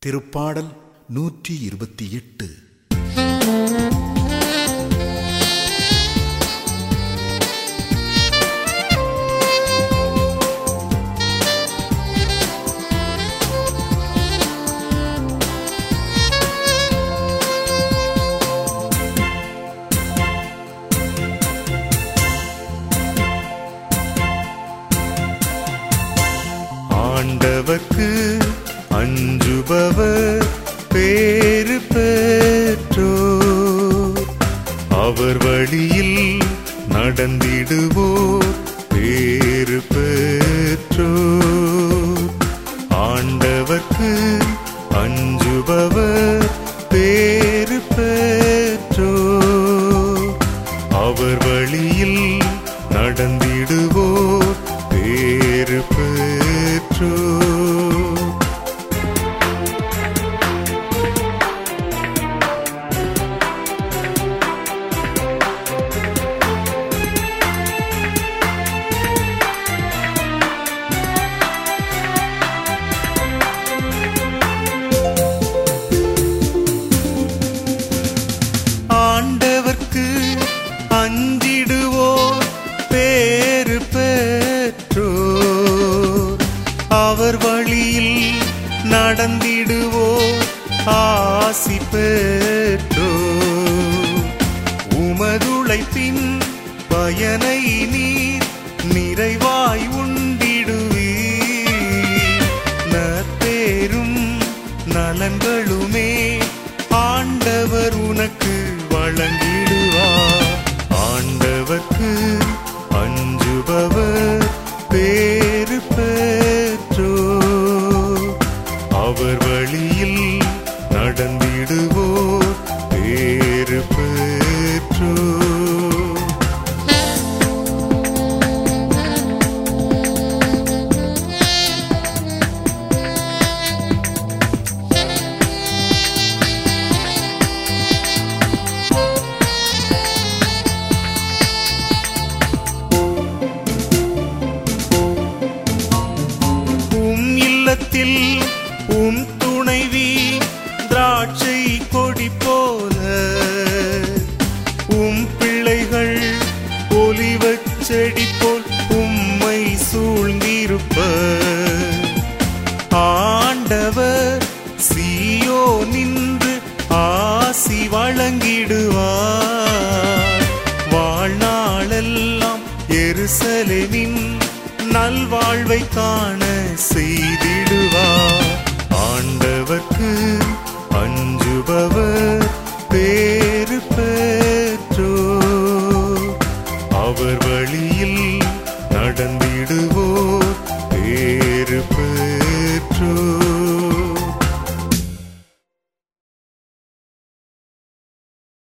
திருப்பாடல் நூற்றி இருபத்தி எட்டு ஆண்டவர்க்கு அஞ்சுபவர் பேறு பெற்றோர் அவர் வழியில் நடந்திடுவோர் பேறு பெற்றோர் ஆண்டவர்க்கு அஞ்சுபவர் பேறு பெற்றோர் அவர் வழியில் நடந்திடுவோர் பேறு பெற்றோர் ஆண்டவர்க்கு அஞ்சிடுவோர் பேறு பெற்றோர் அவர் வழியில் நடந்திடுவோர் ஆசி பெற்றோர் உமதுழைப்பின் பயனை நீர் நிறைவாய் உண்டிடுவீர் நற்பேரும் நலன்களுமே ஆண்டவர் உனக்கு வழங்கிடுவார் ஆண்டவர்க்கு அஞ்சுபவர் பேறு பெற்றோர் அவர் வழியில் நடந்திடுவோர் பேறு பெற்றோர் உம் இல்லத்தில் உம் துணைவி திராட்சை கொடி போல உம் பிள்ளைகள் ஒலிவச் செடி போல் உம்மை சூழ்ந்திருப்ப ஆண்டவர் சீயோ நின்று ஆசி வழங்கிடுவார் வாழ்நாளெல்லாம் எருசலேமின் நல்வாழ்வை காண செய்திடுவார் ஆண்டவர்க்கு அஞ்சுபவர் பேறு பெற்றோர் அவர் வழி